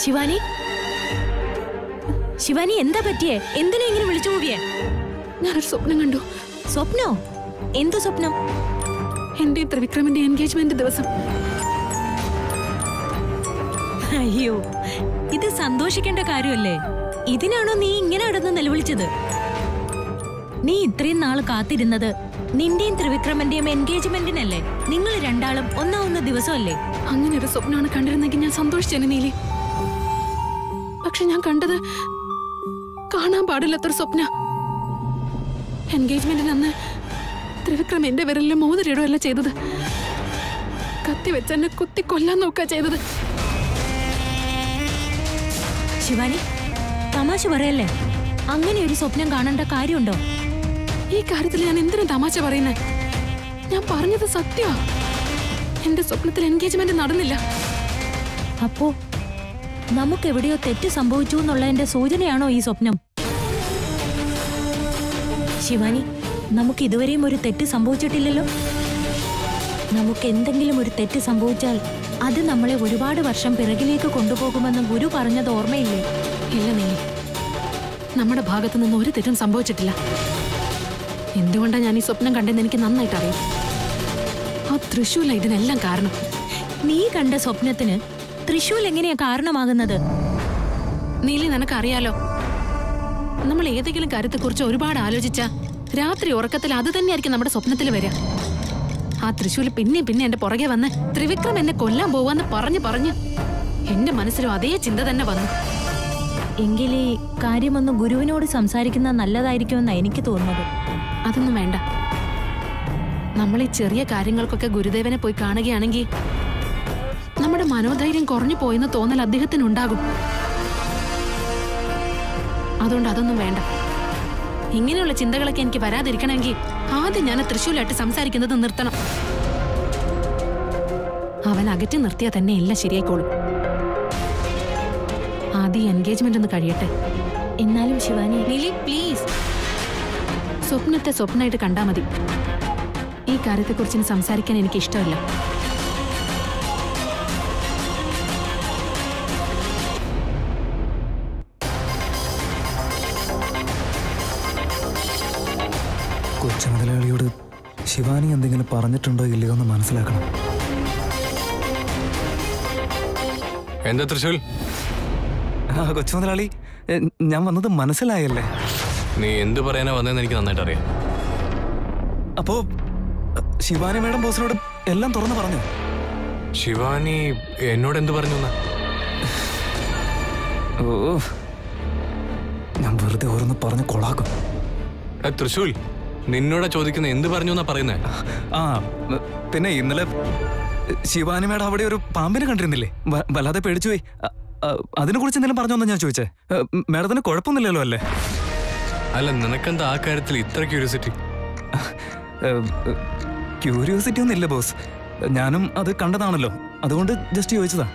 ശിവാനി ശിവാനി എന്താ പറ്റിയേ എന്തിനാ ഇങ്ങനെ വിളിച്ചു പോവിയേ ഞാനൊരു സ്വപ്നം കണ്ടു സ്വപ്നോ എന്തു സ്വപ്നം എന്റെ ത്രിവിക്രമിന്റെ എൻഗേജ്മെന്റ് ദിവസം അയ്യോ ഇത് സന്തോഷിക്കേണ്ട കാര്യമല്ലേ ഇതിനാണോ നീ ഇങ്ങനെ അടന്ന് നിലവിളിച്ചത് നീ ഇത്രയും നാൾ കാത്തിരുന്നത് നിന്റെയും ത്രിവിക്രമന്റെയും എൻഗേജ്മെന്റിനല്ലേ നിങ്ങൾ രണ്ടാളും ഒന്നാവുന്ന ദിവസമല്ലേ അങ്ങനെ ഒരു സ്വപ്നമാണ് കണ്ടിരുന്നെങ്കിൽ ഞാൻ സന്തോഷിച്ചേനെ നീലി പക്ഷെ ഞാൻ കണ്ടത് കാണാൻ പാടില്ലാത്തൊരു സ്വപ്ന എൻഗേജ്മെന്റിന് അന്ന് ത്രിവിക്രം എന്റെ വിരലിൽ മോതിരിടുകയല്ല ചെയ്തത് കത്തി വെച്ച് എന്നെ കുത്തി കൊല്ലാൻ നോക്കുക ചെയ്തത് ശിവാനി തമാശ പറയല്ലേ അങ്ങനെ ഒരു സ്വപ്നം കാണേണ്ട കാര്യമുണ്ടോ ഈ കാര്യത്തിൽ ഞാൻ എന്തിനു തമാശ പറയുന്നേ ഞാൻ പറഞ്ഞത് സത്യമാ എന്റെ സ്വപ്നത്തിൽ എൻഗേജ്മെന്റ് നടന്നില്ല അപ്പോ നമുക്കെവിടെയോ തെറ്റ് സംഭവിച്ചു എന്നുള്ളതിന്റെ സൂചനയാണോ ഈ സ്വപ്നം ശിവാനി നമുക്ക് ഇതുവരെയും ഒരു തെറ്റ് സംഭവിച്ചിട്ടില്ലല്ലോ നമുക്ക് എന്തെങ്കിലും ഒരു തെറ്റ് സംഭവിച്ചാൽ അത് നമ്മളെ ഒരുപാട് വർഷം പിറകിലേക്ക് കൊണ്ടുപോകുമെന്ന് ഗുരു പറഞ്ഞത് ഓർമ്മയില്ലേ ഇല്ല നീലി നമ്മുടെ ഭാഗത്തു നിന്ന് ഒരു തെറ്റും സംഭവിച്ചിട്ടില്ല എന്തുകൊണ്ടാണ് ഞാൻ ഈ സ്വപ്നം കണ്ടെന്ന് എനിക്ക് നന്നായിട്ട് അറിയാം ആ തൃശൂല ഇതിനെല്ലാം കാരണം നീ കണ്ട സ്വപ്നത്തിന് തൃശൂൽ എങ്ങനെയാ കാരണമാകുന്നത് നീലി നിനക്കറിയാലോ നമ്മൾ ഏതെങ്കിലും കാര്യത്തെക്കുറിച്ച് ഒരുപാട് ആലോചിച്ച രാത്രി ഉറക്കത്തിൽ അത് തന്നെയായിരിക്കും നമ്മുടെ സ്വപ്നത്തിൽ വരിക ആ തൃശൂല് പിന്നെ പിന്നെ എന്റെ പുറകെ വന്ന് ത്രിവിക്രം എന്നെ കൊല്ലാൻ പോവാന്ന് പറഞ്ഞു പറഞ്ഞ് എന്റെ മനസ്സിലും അതേ ചിന്ത തന്നെ വന്നു എങ്കിൽ ഈ കാര്യമൊന്ന് ഗുരുവിനോട് സംസാരിക്കുന്നത് നല്ലതായിരിക്കുമെന്നാണ് എനിക്ക് തോന്നുന്നത് അതൊന്നും വേണ്ട നമ്മൾ ഈ ചെറിയ കാര്യങ്ങൾക്കൊക്കെ ഗുരുദേവനെ പോയി കാണുകയാണെങ്കിൽ നമ്മുടെ മനോധൈര്യം കുറഞ്ഞു പോയെന്ന് തോന്നൽ അദ്ദേഹത്തിനുണ്ടാകും അതുകൊണ്ട് അതൊന്നും വേണ്ട ഇങ്ങനെയുള്ള ചിന്തകളൊക്കെ എനിക്ക് വരാതിരിക്കണമെങ്കിൽ ആദ്യം ഞാൻ തൃശ്ശൂലായിട്ട് സംസാരിക്കുന്നത് നിർത്തണം അവൻ അകറ്റി നിർത്തിയാൽ തന്നെ എല്ലാം ശരിയായിക്കോളും ആദ്യം എൻഗേജ്മെന്റ് ഒന്ന് കഴിയട്ടെ എന്നാലും ശിവാനി നിലി പ്ലീസ് സ്വപ്നത്തെ സ്വപ്നമായിട്ട് കണ്ടാ മതി ഈ കാര്യത്തെക്കുറിച്ച് ഇനി സംസാരിക്കാൻ എനിക്ക് ഇഷ്ടമല്ല കൊച്ചു മുതലാളിയോട് ശിവാനി എന്തെങ്കിലും പറഞ്ഞിട്ടുണ്ടോ ഇല്ലയോ എന്ന് മനസ്സിലാക്കണം എന്താ തൃശൂൽ ആ കൊച്ചു മുതലാളി എ, ഞാൻ വന്നത് മനസ്സിലായല്ലേ നീ എന്ത് പറയാനാ വന്നതെന്ന് എനിക്ക് നന്നായിട്ട് അറിയാം അപ്പോ ശിവാനി മേഡം ബോസിനോട് എല്ലാം തുറന്നു പറഞ്ഞു ശിവാനി എന്നോട് എന്ത് പറഞ്ഞു എന്നാ ഓ ഞാൻ വെറുതെ ഓരോന്ന് പറഞ്ഞ് കൊളാക്കും ഏ, തൃശൂൽ നിന്നോടാ ചോദിക്കുന്ന എന്ത് പറഞ്ഞു എന്നാ പറയുന്നേ ആ പിന്നെ ഇന്നലെ ശിവാനി മേഡം അവിടെ ഒരു പാമ്പിനെ കണ്ടിരുന്നില്ലേ വ- വല്ലാതെ പേടിച്ചു പോയി അതിനെ കുറിച്ച് എന്തെങ്കിലും പറഞ്ഞോന്നാ ഞാൻ ചോദിച്ചേ എ, മേഡത്തിന് കുഴപ്പമൊന്നുമില്ലല്ലോ അല്ലേ അല്ല നിനക്കെന്താ ആ കാര്യത്തിൽ ഇത്ര ക്യൂരിയോസിറ്റി ക്യൂരിയോസിറ്റി ഒന്നും ഇല്ല ബോസ് ഞാനും അത് കണ്ടതാണല്ലോ അതുകൊണ്ട് ജസ്റ്റ് ചോദിച്ചതാ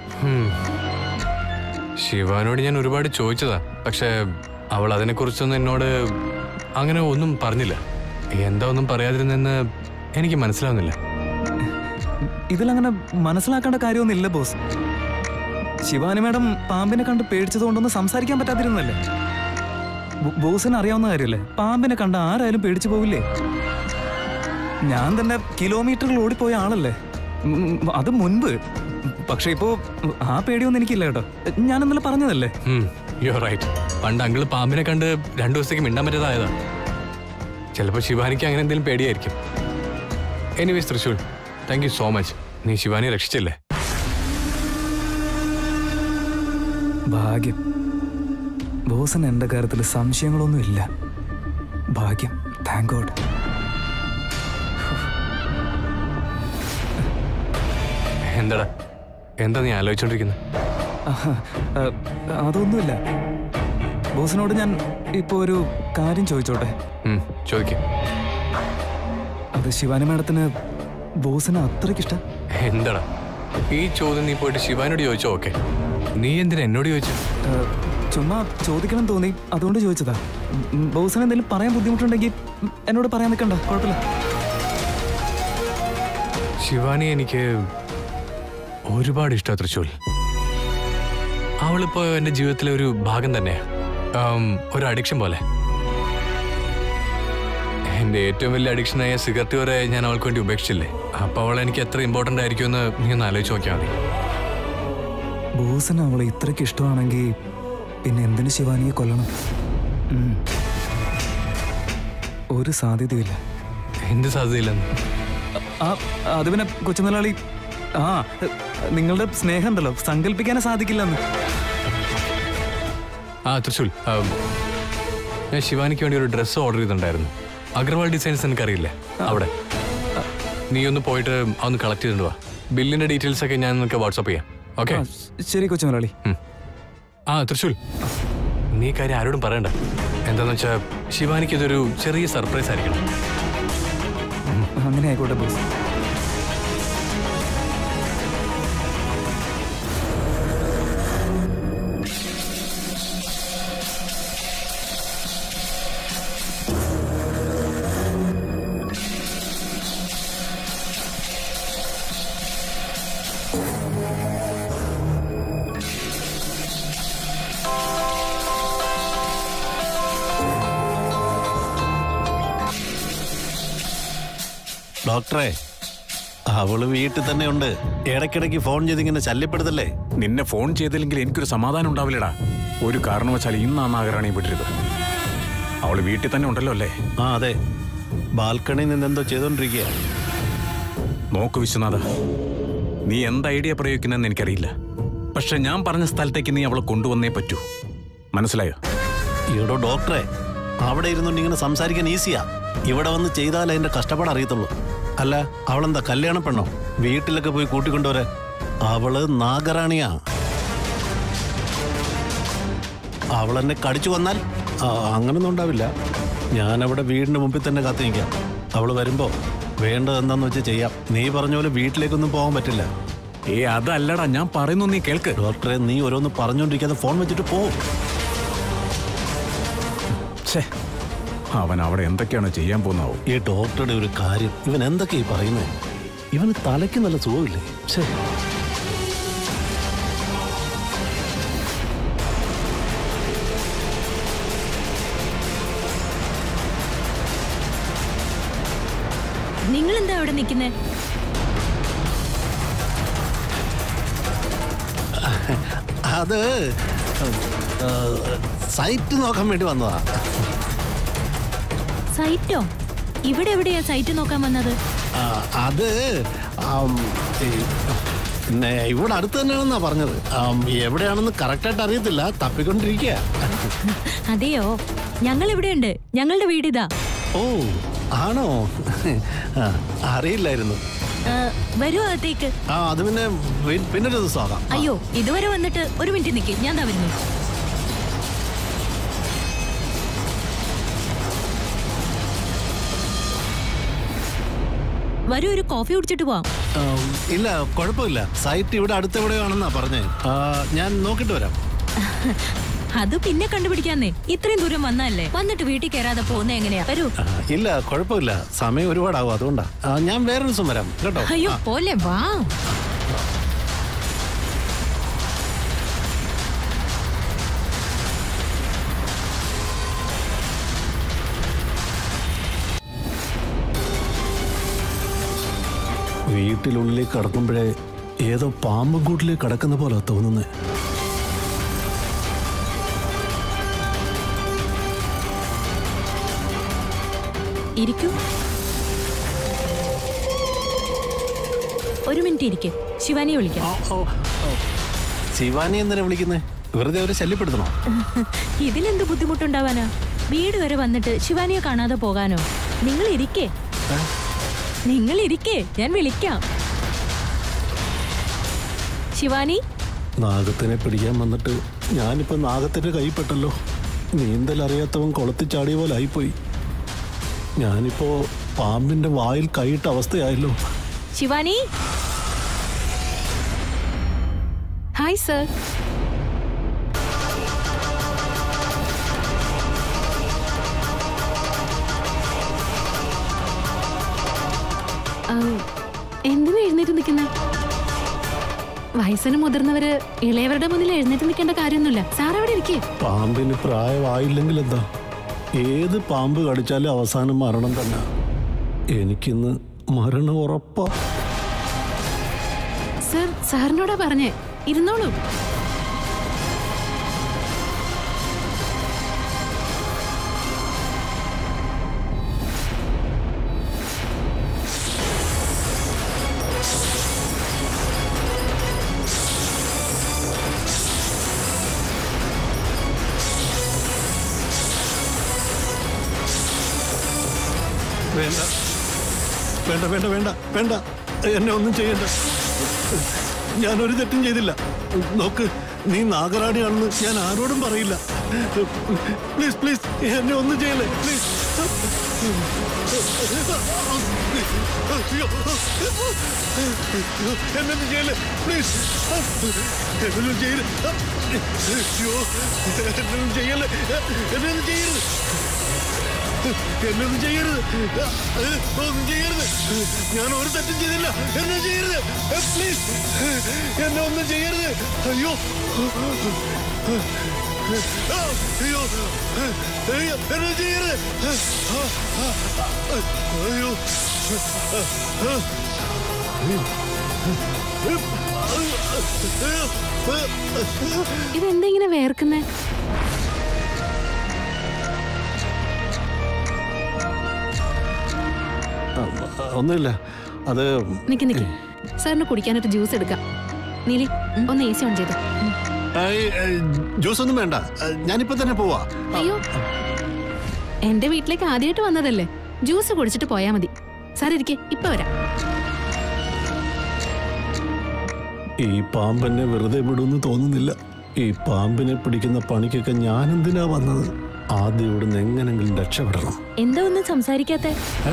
ശിവാനോട് ഞാൻ ഒരുപാട് ചോദിച്ചതാ പക്ഷെ അവൾ അതിനെക്കുറിച്ചൊന്നും എന്നോട് അങ്ങനെ ഒന്നും പറഞ്ഞില്ല എന്താ ഒന്നും പറയാതിരുന്നെന്ന് എനിക്ക് മനസ്സിലാവുന്നില്ല ഇതിലങ്ങനെ മനസ്സിലാക്കേണ്ട കാര്യമൊന്നുമില്ല ബോസ് ശിവാനി മേഡം പാമ്പിനെ കണ്ട് പേടിച്ചതുകൊണ്ടൊന്നും സംസാരിക്കാൻ പറ്റാതിരുന്നല്ലേ ബോ- ബോസിന് അറിയാവുന്ന കാര്യമല്ലേ പാമ്പിനെ കണ്ട ആരായാലും പേടിച്ചു പോവില്ലേ ഞാൻ തന്നെ കിലോമീറ്ററുകൾ ഓടിപ്പോയ ആളല്ലേ ഉം, അത് മുൻപ് പക്ഷെ ഇപ്പോ ആ പേടിയൊന്നും എനിക്കില്ല കേട്ടോ ഞാൻ ഇന്നലെ പറഞ്ഞതല്ലേ യു റൈറ്റ് പണ്ട് അങ്കിള് പാമ്പിനെ കണ്ട് രണ്ടു ദിവസത്തേക്ക് മിണ്ടാൻ പറ്റാതായതാ ചിലപ്പോൾ ശിവാനിക്ക് അങ്ങനെ എന്തെങ്കിലും പേടിയായിരിക്കും anyways Thrissur thank you so much നീ ശിവാനി രക്ഷിച്ചില്ലേ ഭാഗ്യം ബോസിന് എന്റെ കാര്യത്തിൽ സംശയങ്ങളൊന്നും ഇല്ല ഭാഗ്യം താങ്ക് ഗോഡ് എന്താടാ എന്താ നീ ആലോചിച്ചോണ്ടിരിക്കുന്നത് ആഹാ, ആ, അതൊന്നുമില്ല ബോസിനോട് ഞാൻ ഇപ്പോ ഒരു കാര്യം ചോദിച്ചോട്ടെ ചോദിക്കാം അത് ശിവാനി മാഡത്തിന് ബോസിന് അത്രയ്ക്കിഷ്ടം എന്താടാ ഈ ചോദ്യം നീ പോയിട്ട് ശിവാനോട് ചോദിച്ചോ ഓക്കെ നീ എന്തിനാ എന്നോട് ചോദിച്ചു ആ, ചുമ്മാ ചോദിക്കണം തോന്നി അതുകൊണ്ട് ചോദിച്ചതാ ഉം, ബോസിന് എന്തെങ്കിലും പറയാൻ ബുദ്ധിമുട്ടുണ്ടെങ്കിൽ ഉം, എന്നോട് പറയാൻ നിൽക്കണ്ട കുഴപ്പമില്ല ശിവാനി എനിക്ക് ഒരുപാട് ഇഷ്ടമാണ് തൃശ്ശൂൽ അവളിപ്പോ എന്റെ ജീവിതത്തിലെ ഒരു ഭാഗം തന്നെയാ ആം, ഒരു അഡിക്ഷൻ പോലെ എന്റെ ഏറ്റവും വലിയ അഡിക്ഷനായ സിഗരറ്റ് വരെ ഞാൻ അവൾക്ക് വേണ്ടി ഉപേക്ഷിച്ചില്ലേ അപ്പൊ അവൾ എനിക്ക് എത്ര ഇമ്പോർട്ടന്റ് ആയിരിക്കുമെന്ന് നീ ഒന്ന് ആലോചിച്ച് നോക്കിയാൽ മതി ബോസിന് അവളെ ഇത്രയ്ക്ക് ഇഷ്ടമാണെങ്കിൽ പിന്നെ എന്തിനു ശിവാനിയെ കൊല്ലണം ഉം. ഒരു സാധ്യതയില്ല എന്ത് സാധ്യതയില്ലെന്ന് ആ അത് പിന്നെ കൊച്ചുമുതലാളി ആ നിങ്ങളുടെ സ്നേഹം ഉണ്ടല്ലോ സങ്കല്പിക്കാനേ സാധിക്കില്ലെന്ന് ആ തൃശൂൽ ആം, ഞാൻ ശിവാനിക്ക് വേണ്ടി ഒരു ഡ്രസ്സ് ഓർഡർ ചെയ്തിട്ടുണ്ടായിരുന്നു അഗർവാൾ ഡിസൈൻസ് എനിക്കറിയില്ലേ അവിടെ നീ ഒന്ന് പോയിട്ട് അതൊന്ന് കളക്ട് ചെയ്തിട്ട് വാ ബില്ലിന്റെ ഡീറ്റെയിൽസ് ഒക്കെ ഞാൻ നിനക്ക് വാട്സപ്പ് ചെയ്യാം ഓക്കെ ആ, ശരി കൊച്ചുമുതലാളി ആ തൃശൂൽ നീ കാര്യം ആരോടും പറയണ്ട എന്താന്ന് വെച്ചാൽ ശിവാനിക്ക് ഇതൊരു ചെറിയ സർപ്രൈസ് ആയിരിക്കണം അങ്ങനെ ആയിക്കോട്ടെ ബോസ് ഡോക്ടറെ അവള് വീട്ടിൽ തന്നെ ഉണ്ട് ഇടയ്ക്കിടയ്ക്ക് ഫോൺ ചെയ്ത് ഇങ്ങനെ ശല്യപ്പെടുത്തല്ലേ നിന്നെ ഫോൺ ചെയ്തില്ലെങ്കിൽ എനിക്കൊരു സമാധാനം ഉണ്ടാവില്ലടാ ഒരു കാരണവശാൽ ഇന്ന് ആ നാഗറാണി വിടരുത് അവള് വീട്ടിൽ തന്നെ ഉണ്ടല്ലോ അല്ലേ ആ അതെ ബാൽക്കണിയിൽ നിന്ന് എന്തോ ചെയ്തോണ്ടിരിക്കുക നോക്ക് വിശ്വനാഥ നീ എന്ത് ഐഡിയ പ്രയോഗിക്കുന്നെന്ന് എനിക്കറിയില്ല പക്ഷെ ഞാൻ പറഞ്ഞ സ്ഥലത്തേക്ക് നീ അവളെ കൊണ്ടുവന്നേ പറ്റൂ മനസ്സിലായോ ഈടോ ഡോക്ടറെ അവിടെ ഇരുന്നുകൊണ്ട് ഇങ്ങനെ സംസാരിക്കാൻ ഈസിയാ ഇവിടെ വന്ന് ചെയ്താലേ അതിന്റെ കഷ്ടപ്പാട് അറിയത്തുള്ളൂ അല്ല അവളെന്താ കല്യാണ പെണ്ണോ വീട്ടിലൊക്കെ പോയി കൂട്ടിക്കൊണ്ടുവരെ അവള് നാഗറാണിയാ അവളെന്നെ കടിച്ചു വന്നാൽ ആ, അങ്ങനൊന്നും ഉണ്ടാവില്ല ഞാൻ അവിടെ വീടിന്റെ മുമ്പിൽ തന്നെ കാത്തു നിൽക്കാം അവള് വരുമ്പോ വേണ്ടത് എന്താന്ന് വെച്ച് ചെയ്യാം നീ പറഞ്ഞ പോലെ വീട്ടിലേക്കൊന്നും പോകാൻ പറ്റില്ല ഏ അതല്ലടാ ഞാൻ പറയുന്നു നീ കേൾക്ക് ഡോക്ടറെ നീ ഓരോന്ന് പറഞ്ഞുകൊണ്ടിരിക്കാതെ ഫോൺ വെച്ചിട്ട് പോ ഛേ, അവൻ അവിടെ എന്തൊക്കെയാണ് ചെയ്യാൻ പോകുന്നാവോ ഈ ഡോക്ടറുടെ ഒരു കാര്യം ഇവൻ എന്തൊക്കെയാ ഈ പറയുന്നത് ഇവന് തലയ്ക്ക് നല്ല സുഖമില്ലേ ഛേ നിങ്ങൾ എന്താ അവിടെ നിൽക്കുന്നേ അത് ആ, സൈറ്റ് നോക്കാൻ വേണ്ടി വന്നതാ സൈറ്റോ ഇവിടെ എവിടെയാ സൈറ്റ് നോക്കാൻ വന്നത് ആ, അത് ആം, ഈ, പിന്നെ ഇവിടെ അടുത്ത് തന്നെയാണെന്നാ പറഞ്ഞത് ആം, എവിടെയാണെന്ന് കറക്റ്റായിട്ട് അറിയത്തില്ല തപ്പിക്കൊണ്ടിരിക്കുക അതെയോ ഞങ്ങൾ ഇവിടെയുണ്ട് ഞങ്ങളുടെ വീടിതാ ഓ ആണോ ആ, അറിയില്ലായിരുന്നു ആ, വരൂ അകത്തേക്ക് ആ അത് പിന്നെ പി- പിന്നൊരു ദിവസം ആകാം അയ്യോ ഇതുവരെ വന്നിട്ട് ഒരു മിനിറ്റ് നിൽക്ക് ഞാൻ ദാ വരുന്നു വരൂ ഒരു കോഫി കുടിച്ചിട്ട് പോവാം ആം, ഇല്ല കുഴപ്പമില്ല സൈറ്റ് ഇവിടെ അടുത്തെവിടെയാണെന്നാ പറഞ്ഞേ ആ, ഞാൻ നോക്കിട്ട് വരാം അത് പിന്നെ കണ്ടുപിടിക്കാന്നേ ഇത്രയും ദൂരം വന്നല്ലേ വന്നിട്ട് വീട്ടിൽ കയറാതെ പോകുന്ന എങ്ങനെയാ വരൂ ആ, ഇല്ല കുഴപ്പമില്ല സമയം ഒരുപാടാവും അതുകൊണ്ടാ ആ, ഞാൻ വേറെ ദിവസം വരാം കേട്ടോ അയ്യോ പോലെ വാ വീട്ടിനുള്ളിൽ കിടക്കുമ്പോഴേ ഏതോ പാമ്പും കൂട്ടിൽ കിടക്കുന്ന പോലെ തോന്നുന്നത് ഇരിക്കൂ ഒരു മിനിറ്റ് ഇരിക്കെ ശിവാനിയെ വിളിക്കാം ശിവാനി എന്തിനാ വിളിക്കുന്നേ വെറുതെ അവരെ ശല്യപ്പെടുത്തണോ ഇതിലെന്ത് ബുദ്ധിമുട്ടുണ്ടാവാനാ വീട് വരെ വന്നിട്ട് ശിവാനിയെ കാണാതെ പോകാനോ നിങ്ങൾ ഇരിക്കേ നിങ്ങൾ ഇരിക്കേ ഞാൻ വിളിക്കാം ശിവാനി നാഗത്തിനെ പിടിക്കാൻ വന്നിട്ട് ഞാനിപ്പോ നാഗത്തിന്റെ കൈപ്പെട്ടല്ലോ നീന്തൽ അറിയാത്തവൻ കുളത്തിൽ ചാടിയ പോലെ ആയിപ്പോയി ഞാനിപ്പോ പാമ്പിന്റെ വായിൽ കൈയിട്ട അവസ്ഥയായല്ലോ ശിവാനി ഹായ് സർ എന്തിനാ എഴുന്നേറ്റ് നിൽക്കുന്നേ വയസ്സിന് മുതിർന്നവര് ഇളയവരുടെ മുന്നിൽ എഴുന്നേറ്റ് നിൽക്കേണ്ട കാര്യമൊന്നുമില്ല സാർ അവിടെ ഇരിക്കേ പാമ്പിന് പ്രായമായില്ലെങ്കിൽ എന്താ ഏത് പാമ്പ് കടിച്ചാലും അവസാനം മരണം തന്നെ എനിക്കിന്ന് മരണം ഉറപ്പാ സർ സാറിനോടാ പറഞ്ഞേ ഇരുന്നോളൂ വേണ്ട വേണ്ട വേണ്ട വേണ്ട വേണ്ട എന്നെ ഒന്നും ചെയ്യണ്ട ഞാൻ ഒരു തെറ്റും ചെയ്തില്ല നോക്ക് നീ നാഗറാണിയാണെന്ന് ഞാൻ ആരോടും പറയില്ല പ്ലീസ് പ്ലീസ് എന്നെ ഒന്നും ചെയ്യല്ലേ പ്ലീസ് എന്നൊന്നും ചെയ്യല്ലേ പ്ലീസ് എന്നൊന്നും ചെയ്യല് അയ്യോ എന്നൊന്നും ചെയ്യല്ലേ എന്നൊന്നും ചെയ്യരുത് എന്നൊന്നും ചെയ്യരുത് ഒന്നും ചെയ്യരുത് ഞാൻ ഒരു തെറ്റും ചെയ്തില്ല എന്നെ ചെയ്യരുത് പ്ലീസ് എന്നെ ഒന്നും ചെയ്യരുത് അയ്യോ അയ്യോ അയ്യോ എന്നെ ചെയ്യരുത് അയ്യോ ഇതെന്താ ഇങ്ങനെ വേർക്കുന്നേ ഒന്നുമില്ല അത് നിക്ക് നിക്ക് സാറിന് കുടിക്കാനൊരു ജ്യൂസ് എടുക്കാം നീലി ഒന്ന് എ സി ഓൺ ചെയ്തു ജ്യൂസ് ഒന്നും വേണ്ട ഞാനിപ്പോ തന്നെ പോവാ അയ്യോ എന്റെ വീട്ടിലേക്ക് ആദ്യമായിട്ട് വന്നതല്ലേ ജ്യൂസ് കുടിച്ചിട്ട് പോയാ മതി സാർ ഇരിക്കെ ഇപ്പൊ വരാം ഈ പാമ്പെന്നെ വെറുതെ വിടുമെന്ന് തോന്നുന്നില്ല ഈ പാമ്പിനെ പിടിക്കുന്ന പണിക്കൊക്കെ ഞാൻ എന്തിനാ വന്നത് ആദ്യം ഇവിടുന്ന് എങ്ങനെങ്കിലും രക്ഷപ്പെടണം എന്താ ഒന്നും സംസാരിക്കാത്തെ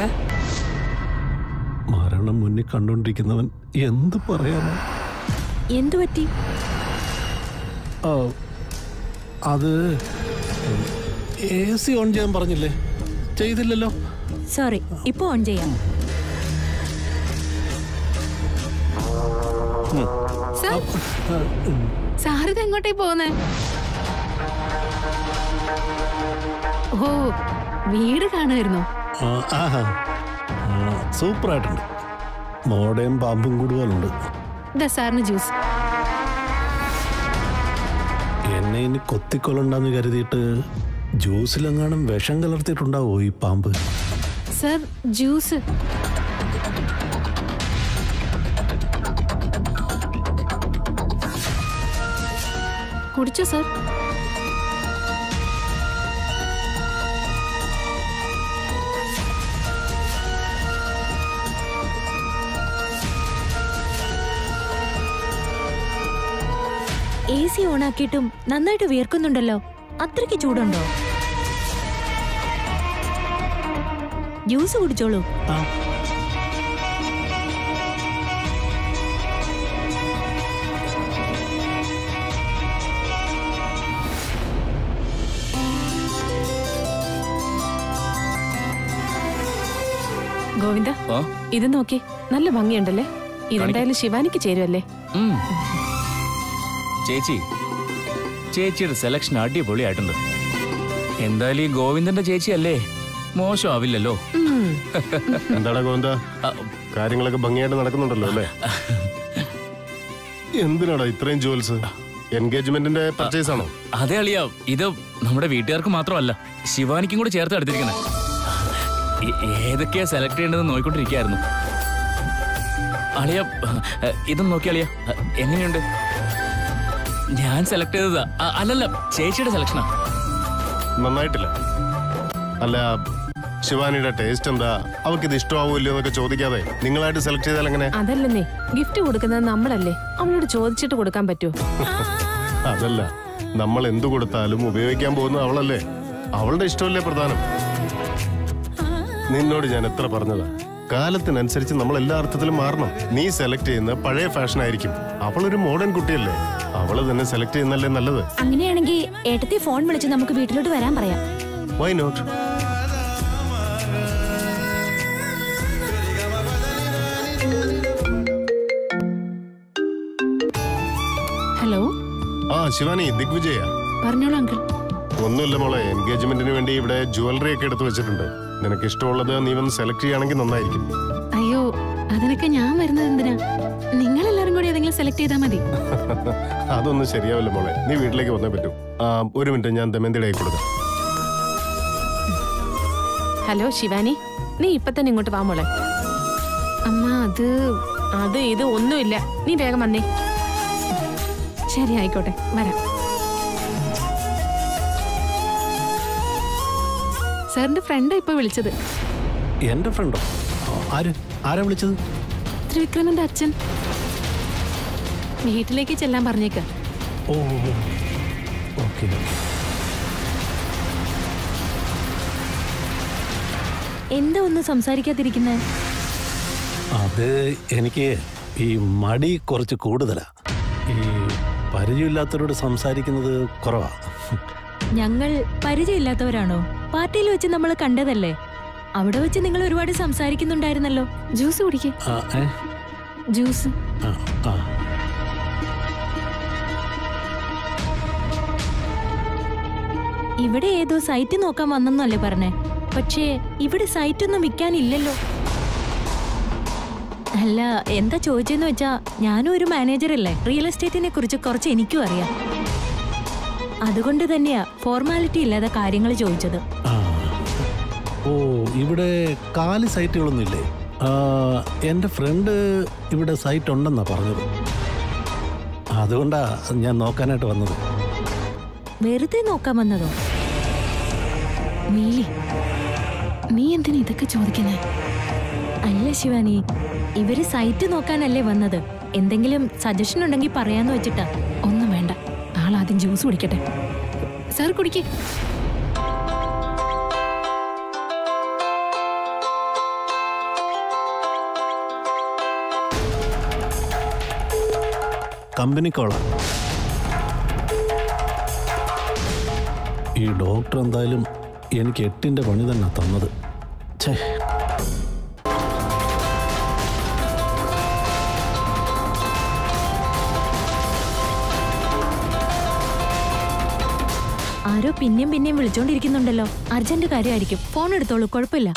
മരണം മുന്നിൽ കണ്ടോണ്ടിരിക്കുന്നവൻ എന്ത് പറയാനോ എന്തു പറ്റി ആ, അത് എ സി ഓൺ ചെയ്യാൻ പറഞ്ഞില്ലേ ചെയ്തില്ലല്ലോ സോറി ഇപ്പൊ ഓൺ ചെയ്യാം സാർ സാർ ഇത് എങ്ങോട്ടേ പോകുന്നേ ഓ വീട് കാണുമായിരുന്നോ ആ, ആഹാ. ആ, സൂപ്പറായിട്ടുണ്ട് മോടയും പാമ്പും കൂടുതലുണ്ട് ഇതാ സാറിന് ജ്യൂസ് എന്നെ ഇനി കൊത്തിക്കൊള്ളണ്ടെന്ന് കരുതിയിട്ട് ജ്യൂസിലെങ്ങാനും വിഷം കലർത്തിയിട്ടുണ്ടാവോ ഈ പാമ്പ് സാർ ജ്യൂസ് കുടിച്ചോ സാർ എ സി ഓണാക്കിയിട്ടും നന്നായിട്ട് വിയർക്കുന്നുണ്ടല്ലോ അത്രയ്ക്ക് ചൂടുണ്ടോ ജ്യൂസ് കുടിച്ചോളൂ ഗോവിന്ദ ആ? ഇത് നോക്കി നല്ല ഭംഗിയുണ്ടല്ലേ ഇതെന്തായാലും ശിവാനിക്ക് ചേരുവല്ലേ ഉം. ചേച്ചി ചേച്ചിയുടെ സെലക്ഷൻ അടിപൊളിയായിട്ടുണ്ട് എന്തായാലും ഈ ഗോവിന്ദന്റെ ചേച്ചിയല്ലേ മോശമാവില്ലല്ലോ ഉം. എന്താടാ ഗോവിന്ദ ആ, കാര്യങ്ങളൊക്കെ ഭംഗിയായിട്ട് നടക്കുന്നുണ്ടല്ലോ അല്ലേ എന്തിനാടാ ഇത്രയും ജുവൽസ് എൻഗേജ്മെന്റിന്റെ പർച്ചേസ് ആണോ അതെ അളിയ ഇത് നമ്മുടെ വീട്ടുകാർക്ക് മാത്രമല്ല ശിവാനിക്കും കൂടെ ചേർത്ത് എടുത്തിരിക്കുന്നത് ഏതൊക്കെയാ സെലക്ട് ചെയ്യേണ്ടതെന്ന് നോക്കിക്കൊണ്ടിരിക്കുകയായിരുന്നു അളിയ ഏ, ഇതൊന്ന് നോക്കി അളിയ എങ്ങനെയുണ്ട് ഞാൻ സെലക്ട് ചെയ്തതാ അ- അല്ലല്ല ചേച്ചിയുടെ സെലക്ഷനാ നന്നായിട്ടില്ല അല്ല ശിവാനിയുടെ ടേസ്റ്റ് എന്താ അവൾക്ക് ഇത് ഇഷ്ടമാവൂല്ലോ എന്നൊക്കെ ചോദിക്കാതെ നിങ്ങളായിട്ട് സെലക്ട് ചെയ്താൽ എങ്ങനെ അതല്ലെന്നേ ഗിഫ്റ്റ് കൊടുക്കുന്നത് നമ്മളല്ലേ അവളോട് ചോദിച്ചിട്ട് കൊടുക്കാൻ പറ്റുമോ അതല്ല നമ്മൾ എന്തു കൊടുത്താലും ഉപയോഗിക്കാൻ പോകുന്നത് അവളല്ലേ അവളുടെ ഇഷ്ടമല്ലേ പ്രധാനം നിന്നോട് ഞാൻ എത്ര പറഞ്ഞതാ കാലത്തിനനുസരിച്ച് നമ്മൾ എല്ലാ അർത്ഥത്തിലും മാറണം നീ സെലക്ട് ചെയ്യുന്ന പഴയ ഫാഷൻ ആയിരിക്കും അവളൊരു മോഡേൺ കുട്ടിയല്ലേ അവള് തന്നെ സെലക്ട് ചെയ്യുന്നല്ലേ നല്ലത് അങ്ങനെയാണെങ്കിൽ ഏട്ടത്തെ ഫോൺ വിളിച്ച് നമുക്ക് വീട്ടിലോട്ട് വരാൻ പറയാം വൈ നോട്ട് ആ ശിവാനി ദിഗ്വിജയ പറഞ്ഞോളൂ അങ്കിൾ ഒന്നുമില്ല മോളെ എൻഗേജ്മെന്റിന് വേണ്ടി ഇവിടെ ജുവലറി ഒക്കെ എടുത്തു വെച്ചിട്ടുണ്ട് നിനക്ക് ഇഷ്ടമുള്ളത് നീ വന്ന് സെലക്ട് ചെയ്യുകയാണെങ്കിൽ നന്നായിരിക്കും അയ്യോ അതിനൊക്കെ ഞാൻ വരുന്നത് എന്തിനാ നിങ്ങൾ എല്ലാരും കൂടി ഏതെങ്കിലും സെലക്ട് ചെയ്താൽ മതി അതൊന്നും ശരിയാവില്ല മോളെ നീ വീട്ടിലേക്ക് വന്നേ പറ്റൂ ആ, ഒരു മിനിറ്റ് ഞാൻ ദമയന്തിയുടെ കൈ കൊടുക്കാം ഹലോ ശിവാനി നീ ഇപ്പൊ തന്നെ ഇങ്ങോട്ട് വാ മോളെ അമ്മ അത് അത് ഇത് ഒന്നുമില്ല നീ വേഗം വന്നേ ശരി ആയിക്കോട്ടെ വരാം സാറിന്റെ ഫ്രണ്ടാ ഇപ്പൊ വിളിച്ചത് എന്റെ ഫ്രണ്ടോ ആര് ആരാ വിളിച്ചത് ത്രിവിക്രമന്റെ അച്ഛൻ വീട്ടിലേക്ക് ചെല്ലാൻ പറഞ്ഞേക്ക ഓ ഓക്കെ എന്താ ഒന്ന് സംസാരിക്കാതിരിക്കുന്നത് അത് എനിക്ക് ഈ മടി കുറച്ച് കൂടുതലാ ഈ പരിചയമില്ലാത്തവരോട് സംസാരിക്കുന്നത് കുറവാ ഞങ്ങൾ പരിചയമില്ലാത്തവരാണോ പാർട്ടിയിൽ വെച്ച് നമ്മൾ കണ്ടതല്ലേ അവിടെ വെച്ച് നിങ്ങൾ ഒരുപാട് സംസാരിക്കുന്നുണ്ടായിരുന്നല്ലോ ജ്യൂസ് കുടിക്കേ ആ, ഏ? ജ്യൂസ് ആ, ആ. ഇവിടെ ഏതോ സൈറ്റ് നോക്കാൻ വന്നെന്നല്ലേ പറഞ്ഞേ പക്ഷേ ഇവിടെ സൈറ്റ് ഒന്നും വിൽക്കാനില്ലല്ലോ അല്ല എന്താ ചോദിച്ചെന്ന് വെച്ചാ ഞാനും ഒരു മാനേജറല്ലേ റിയൽ എസ്റ്റേറ്റിനെ കുറിച്ച് കുറച്ച് എനിക്കും അറിയാം അതുകൊണ്ട് തന്നെയാ ഫോർമാലിറ്റി ഇല്ലാതെ കാര്യങ്ങൾ ചോദിച്ചത് ആ. ഓ ഇവിടെ കാലി സൈറ്റുകളൊന്നും ഇല്ലേ ആ, എൻ്റെ ഫ്രണ്ട് ഇവിടെ സൈറ്റ് ഉണ്ടെന്നാ പറഞ്ഞത് അതുകൊണ്ടാ ഞാൻ നോക്കാനായിട്ട് വന്നത് വെറുതെ നോക്കാൻ വന്നതോ നീലി നീ എന്തിനാ ഇതൊക്കെ ചോദിക്കുന്നേ അല്ല ശിവാനി ഇവര് സൈറ്റ് നോക്കാനല്ലേ വന്നത് എന്തെങ്കിലും സജഷൻ ഉണ്ടെങ്കിൽ പറയാന്ന് വെച്ചിട്ടാ ഒന്നും വേണ്ട ആളാദ്യം ജ്യൂസ് കുടിക്കട്ടെ സാർ കുടിക്കേ കമ്പനി കോളാ ഈ ഡോക്ടർ എന്തായാലും എനിക്ക് എട്ടിൻ്റെ പണി തന്നെ തന്നത് ഛേ ആരോ പിന്നെയും പിന്നെയും വിളിച്ചോണ്ടിരിക്കുന്നുണ്ടല്ലോ അർജന്റ് കാര്യമായിരിക്കും ഫോൺ എടുത്തോളൂ കുഴപ്പമില്ല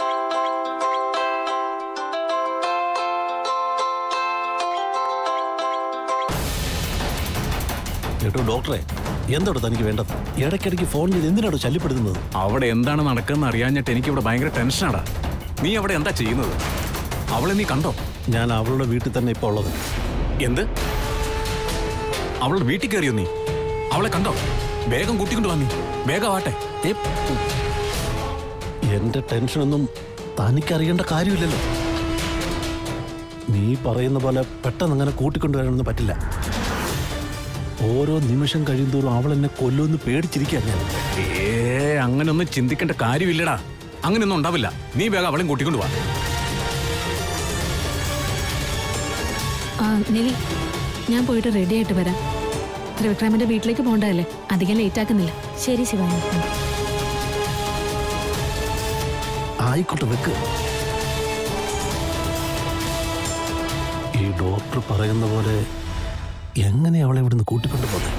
കേട്ടോ ഡോക്ടറെ എന്തോട് തനിക്ക് വേണ്ടത് ഇടയ്ക്കിടയ്ക്ക് ഫോൺ ചെയ്ത് എന്തിനാണോ ശല്യപ്പെടുത്തുന്നത് അവിടെ എന്താണ് നടക്കുന്നത് അറിയാഞ്ഞിട്ട് എനിക്ക് ഇവിടെ ഭയങ്കര ടെൻഷനാടാ നീ അവിടെ എന്താ ചെയ്യുന്നത് അവളെ നീ കണ്ടോ ഞാൻ അവളുടെ വീട്ടിൽ തന്നെ ഇപ്പോൾ ഉള്ളത് എന്ത് അവളുടെ വീട്ടിൽ കയറിയോ നീ അവളെ കണ്ടോ വേഗം കൂട്ടിക്കൊണ്ട് വാ നീ വേഗം ആട്ടെ ഏ, ഉം. എന്റെ ടെൻഷനൊന്നും തനിക്കറിയേണ്ട കാര്യമില്ലല്ലോ നീ പറയുന്ന പോലെ പെട്ടെന്ന് അങ്ങനെ കൂട്ടിക്കൊണ്ടുവരാനൊന്നും പറ്റില്ല ഓരോ നിമിഷം കഴിയുന്തോറും അവൾ എന്നെ കൊല്ലുമെന്ന് പേടിച്ചിരിക്കുക ഞാൻ ഏ അങ്ങനൊന്നും ചിന്തിക്കേണ്ട കാര്യമില്ലടാ അങ്ങനെയൊന്നും ഉണ്ടാവില്ല നീ വേഗം അവളെയും കൂട്ടിക്കൊണ്ട് വാ ആ നിലി ഞാൻ പോയിട്ട് റെഡി ആയിട്ട് വരാം ത്രിവിക്രമന്റെ വീട്ടിലേക്ക് പോകണ്ടല്ലേ അധികം ലേറ്റ് ആക്കുന്നില്ല ശരി ശിവാനി ഉം. ആയിക്കോട്ടെ വെക്ക് ഈ ഡോക്ടർ പറയുന്ന പോലെ എങ്ങനെ അവളെ ഇവിടുന്ന് കൂട്ടിക്കൊണ്ടു പോന്നെ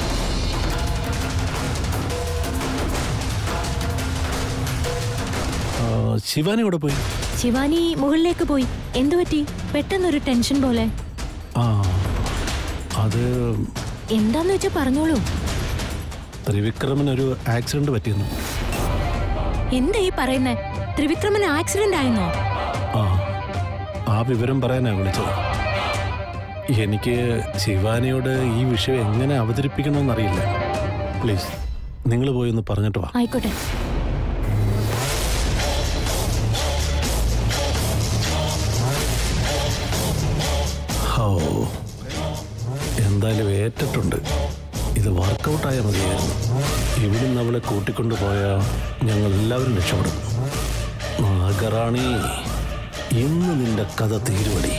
ശിവാനി ഇവിടെ പോയി ശിവാനി മുകളിലേക്ക് പോയി എന്തു പറ്റി പെട്ടെന്നൊരു ടെൻഷൻ പോലെ ആ അത് എന്താന്ന് വെച്ചാ പറഞ്ഞോളൂ ത്രിവിക്രമനൊരു ആക്സിഡന്റ് പറ്റിയിരുന്നു എന്താ ഈ പറയുന്നേ ത്രിവിക്രമന് ആക്സിഡന്റ് ആയിരുന്നോ ആ ആ വിവരം പറയാനാ വിളിച്ചത് എനിക്ക് ശിവാനിയോട് ഈ വിഷയം എങ്ങനെ അവതരിപ്പിക്കണമെന്നറിയില്ല പ്ലീസ് നിങ്ങൾ പോയി ഒന്ന് പറഞ്ഞിട്ട് വാ ആയിക്കോട്ടെ ഹോ എന്തായാലും ഏറ്റിട്ടുണ്ട് ഇത് വർക്കൗട്ടായാൽ മതിയായിരുന്നു ഇവിടുന്ന് അവളെ കൂട്ടിക്കൊണ്ടു പോയാൽ ഞങ്ങൾ എല്ലാവരും രക്ഷപ്പെടും നാഗറാണി ഇന്ന് നിന്റെ കഥ തീരുവടി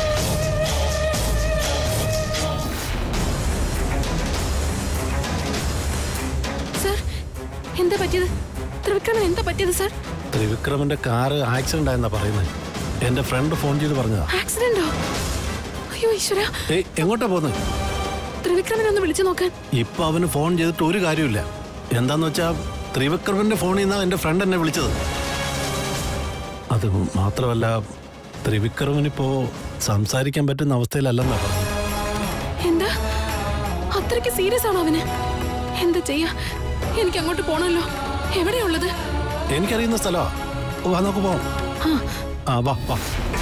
സാർ എന്താ പറ്റിയത് ത്രിവിക്രമൻ എന്താ പറ്റിയത് സാർ ത്രിവിക്രമന്റെ കാറ് ആക്സിഡന്റ് ആയെന്നാ പറയുന്നത് എന്റെ ഫ്രണ്ട് ഫോൺ ചെയ്ത് പറഞ്ഞതാ ആക്സിഡന്റോ അയ്യോ ഈശ്വര ഏയ് എങ്ങോട്ടാ പോകുന്നത് ത്രിവിക്രമനെ ഒന്ന് വിളിച്ചു നോക്കാൻ ഇപ്പൊ അവന് ഫോൺ ചെയ്തിട്ട് ഒരു കാര്യമില്ല എന്താന്ന് വെച്ചാ ത്രിവിക്രമന്റെ ഫോണിൽ നിന്നാ എന്റെ ഫ്രണ്ട് എന്നെ വിളിച്ചത് അത് മാത്രമല്ല ത്രിവിക്രമനിപ്പോ സംസാരിക്കാൻ പറ്റുന്ന അവസ്ഥയിലല്ലെന്നാ പറഞ്ഞത് എന്താ അത്രയ്ക്ക് സീരിയസ് ആണോ അവന് എന്താ ചെയ്യാ എനിക്ക് അങ്ങോട്ട് പോണല്ലോ എവിടെയുള്ളത് എനിക്കറിയുന്ന സ്ഥലമാ വാ നമുക്ക് പോവാം ആ വാ വാ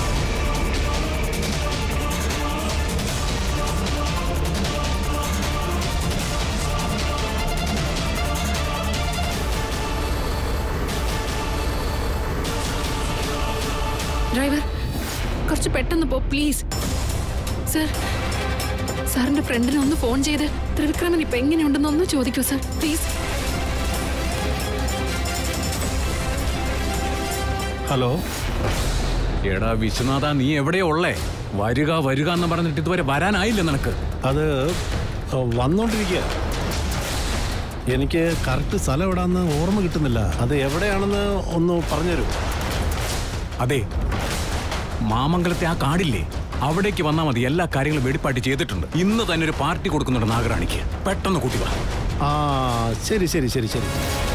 ഡ്രൈവർ കുറച്ച് പെട്ടെന്ന് പോ പ്ലീസ് സർ സാറിന്റെ ഫ്രണ്ടിനെ ഒന്ന് ഫോൺ ചെയ്ത് ത്രിവിക്രമൻ ഇപ്പൊ എങ്ങനെയുണ്ടെന്ന് ഒന്ന് ചോദിക്കൂ സർ പ്ലീസ് ഹലോ എടാ വിശ്വനാഥ നീ എവിടെയാ ഉള്ളേ വരിക വരിക എന്ന് പറഞ്ഞിട്ട് ഇതുവരെ വരാനായില്ല നിനക്ക് അത് വന്നോണ്ടിരിക്കുക എനിക്ക് കറക്റ്റ് സ്ഥലം എവിടാന്ന് ഓർമ്മ കിട്ടുന്നില്ല അത് എവിടെയാണെന്ന് ഒന്ന് പറഞ്ഞുതരൂ അതെ മാമംഗലത്തെ ആ കാടില്ലേ അവിടേക്ക് വന്നാൽ മതി എല്ലാ കാര്യങ്ങളും വെടിപ്പാട്ട് ചെയ്തിട്ടുണ്ട് ഇന്ന് തന്നെ ഒരു പാർട്ടി കൊടുക്കുന്നുണ്ട് നാഗറാണിക്ക് പെട്ടെന്ന് കൂട്ടി വാ ആ ശരി ശരി ശരി ശരി